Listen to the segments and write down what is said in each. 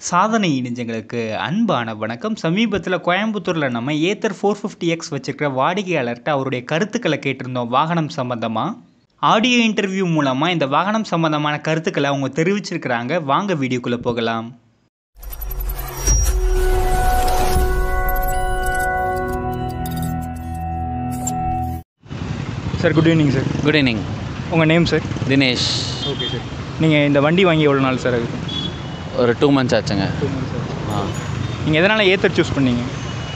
சாதனை இணைஞ்சங்களுக்கு அன்பான வணக்கம் சமீபத்தில் கோயம்புத்தூரில் நம்ம ஏத்தர் ஃபோர் ஃபிஃப்டி எக்ஸ் வச்சுருக்கிற வாடிக்கையாளர்கிட்ட அவருடைய கருத்துக்களை கேட்டிருந்தோம் வாகனம் சம்மந்தமாக ஆடியோ இன்டர்வியூ மூலமாக இந்த வாகனம் சம்மந்தமான கருத்துக்களை அவங்க தெரிவிச்சிருக்கிறாங்க வாங்க வீடியோக்குள்ளே போகலாம் sir good evening sir good evening உங்கள் name sir Dinesh okay sir நீங்கள் இந்த வண்டி வாங்கி எவ்வளோ நாள் சார் ஆகுது ஒரு டூ மந்த்ஸ் ஆச்சுங்க ஆ நீங்கள் எதனால் ஏத்தர் சூஸ் பண்ணீங்க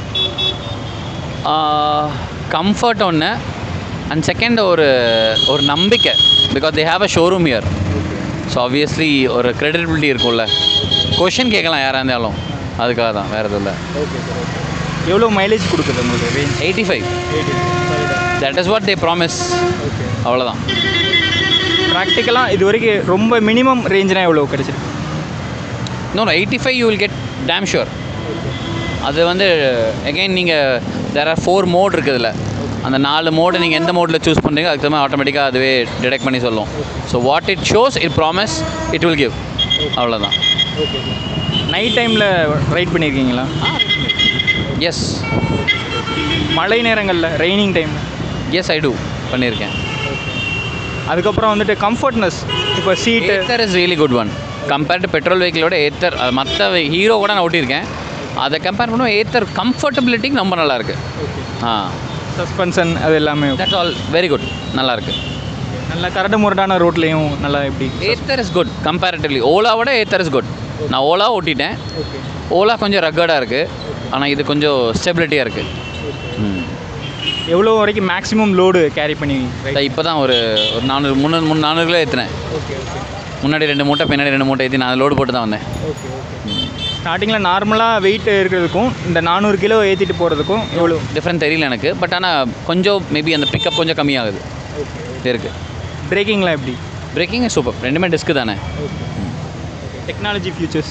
கம்ஃபர்ட் ஒன்று அண்ட் செகண்ட் ஒரு ஒரு நம்பிக்கை because they have a showroom here so obviously ஒரு credibility இருக்கும்ல கொஷின் கேட்கலாம் யாராக இருந்தாலும் அதுக்காக தான் வேறு எதுவும் இல்லை ஓகே சார் ஓகே எவ்வளோ மைலேஜ் கொடுக்குது உங்களுக்கு range eighty five that is what they promise okay அவ்வளோதான் ப்ராக்டிக்கலாக இது வரைக்கும் ரொம்ப மினிமம் ரேஞ்சுனா எவ்வளோ கிடச்சிருக்கு இன்னொரு eighty five you will get damn sure அது வந்து எகைன் நீங்கள் தேர் ஆர் ஃபோர் மோட் இருக்குது இதில் அந்த நாலு மோடு நீங்கள் எந்த மோடில் சூஸ் பண்ணுறீங்க அதுக்கு தகுந்த ஆட்டோமேட்டிக்காக அதுவே டிடெக்ட் பண்ணி சொல்லும் so what it shows it promise it will give அவ்வளோதான் ஓகே நைட் டைமில் ரைட் பண்ணியிருக்கீங்களா எஸ் மழை நேரங்களில் ரெய்னிங் டைமில் எஸ் ஐ டூ பண்ணியிருக்கேன் அதுக்கப்புறம் வந்துட்டு கம்ஃபர்ட்னஸ் இப்போ seat Ather is really good one compared to petrol வெஹிக்கிளோட ஏத்தர் மற்ற ஹீரோ கூட நான் ஓட்டியிருக்கேன் அதை கம்பேர் பண்ணும்போது ஏத்தர் கம்ஃபர்டபிலிட்டிக்கு ரொம்ப நல்லாயிருக்கு ஆ சஸ்பென்ஷன் அது எல்லாமே தட்ஸ் ஆல் வெரி குட் நல்லாயிருக்கு நல்லா கரடு முரடான ரோட்லேயும் நல்லா எப்படி ஏத்தர் இஸ் குட் கம்பேரிட்டிவ்லி ஓலாவோட ஏத்தர் இஸ் குட் நான் ஓலா ஓட்டிட்டேன் ஓகே ஓலா கொஞ்சம் ரக்கடாக இருக்குது ஆனால் இது கொஞ்சம் ஸ்டெபிலிட்டியாக இருக்குது ம் எவ்வளோ வரைக்கும் மேக்ஸிமம் லோடு கேரி பண்ணி இப்போ தான் ஒரு ஒரு நானூறு முந்நூறு மூணு நானூறு கிலோ ஏற்றினேன் ஓகே ஓகே முன்னாடி ரெண்டு மூட்டை பின்னாடி ரெண்டு மூட்டை ஏற்றி நான் லோடு போட்டு தான் வந்தேன் ஓகே ஓகே ஸ்டார்டிங்கில் நார்மலாக வெயிட் இருக்கிறதுக்கும் இந்த நானூறு கிலோ ஏற்றிட்டு போகிறதுக்கும் எவ்வளோ டிஃப்ரெண்ட் தெரியல எனக்கு பட் ஆனால் கொஞ்சம் மேபி அந்த பிக்கப் கொஞ்சம் கம்மியாகுது ஓகே இருக்குது பிரேக்கிங்லாம் எப்படி பிரேக்கிங் சூப்பர் ரெண்டுமே டிஸ்க்கு தானே ஓகே டெக்னாலஜி ஃபியூச்சர்ஸ்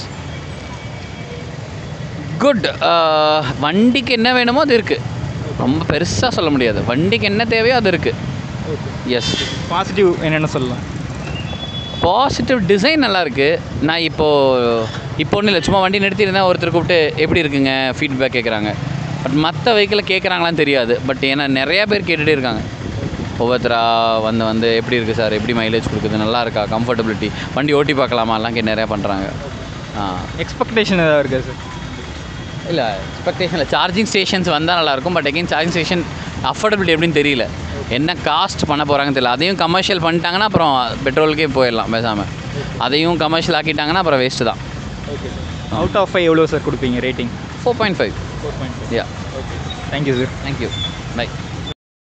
குட் வண்டிக்கு என்ன வேணுமோ அது இருக்குது ரொம்ப பெருசாக சொல்ல முடியாது வண்டிக்கு என்ன தேவையோ அது இருக்குது ஓகே எஸ் பாசிட்டிவ் என்னென்ன சொல்லலாம் பாசிட்டிவ் டிசைன் நல்லா இருக்கு நான் இப்போது இப்போ ஒன்றும் இல்லை சும்மா வண்டி நிறுத்தியிருந்தா ஒருத்தர் கூப்பிட்டு எப்படி இருக்குங்க ஃபீட்பேக் கேட்குறாங்க பட் மற்ற வெஹிக்கிளில் கேட்குறாங்களான்னு தெரியாது பட் ஏன்னா நிறையா பேர் கேட்டுகிட்டே இருக்காங்க ஒவ்வொருத்தரா வந்து வந்து எப்படி இருக்குது சார் எப்படி மைலேஜ் கொடுக்குது நல்லா இருக்கா கம்ஃபர்டபிலிட்டி வண்டி ஓட்டி பார்க்கலாமாலாம் கே நிறையா பண்ணுறாங்க ஆ எக்ஸ்பெக்டேஷன் ஏதாவது இருக்கா சார் இல்லை எக்ஸ்பெக்டேஷனில் சார்ஜிங் ஸ்டேஷன்ஸ் வந்தால் நல்லாயிருக்கும் but again charging station affordability எப்படின்னு தெரியல என்ன காஸ்ட் பண்ண போகிறாங்கன்னு தெரியல அதையும் கமர்ஷியல் பண்ணிட்டாங்கன்னா அப்புறம் பெட்ரோலுக்கே போயிடலாம் பேசாமல் அதையும் கமர்ஷியல் ஆக்கிட்டாங்கன்னா அப்புறம் வேஸ்ட்டு தான் okay sir out of five எவ்வளோ சார் கொடுப்பீங்க rating four point five four point yeah okay thank you sir thank you by